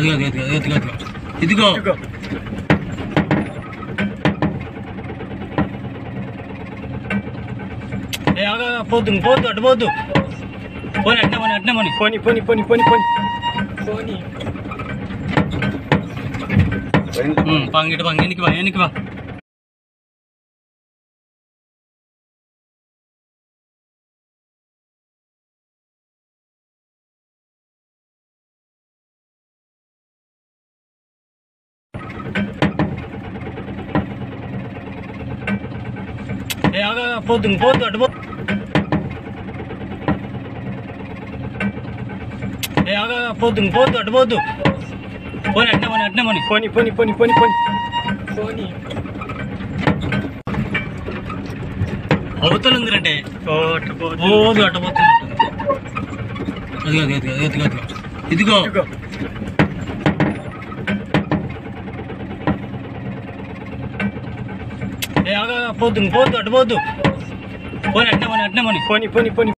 అదిగో అదిగో అదిగో అదిగో ఇదిగో ఇదిగో ఏ ఆగా పోద్దు పోద్దు అటు పోద్దు పోనీ అట్నే పోనీ అట్నే పోనీ పోని పోని పోని పోని పోని పోని ఉమ్, పంగిటి పంగి ఎనికి బా ఎనికి బా ఏ ఆగా పోద్దు పోద్దు అటు పోద్దు ఏ ఆగా పోద్దు పోద్దు అటు పోద్దు పోనీ అట్నే పోనీ అట్నే పోనీ పోని పోని పోని పోని పోని పోని అవతల ఉందిరంటే కోట ఓదు అట్టపోతున్నట్టు అదిగో అదిగో అదిగో అదిగో ఇదిగో ఇదిగో ఏ ఆగా పోద్దు పోద్దు అటు పోద్దు పోనీ అట్నే పోనీ అట్నే పోనీ పోని పోని పోని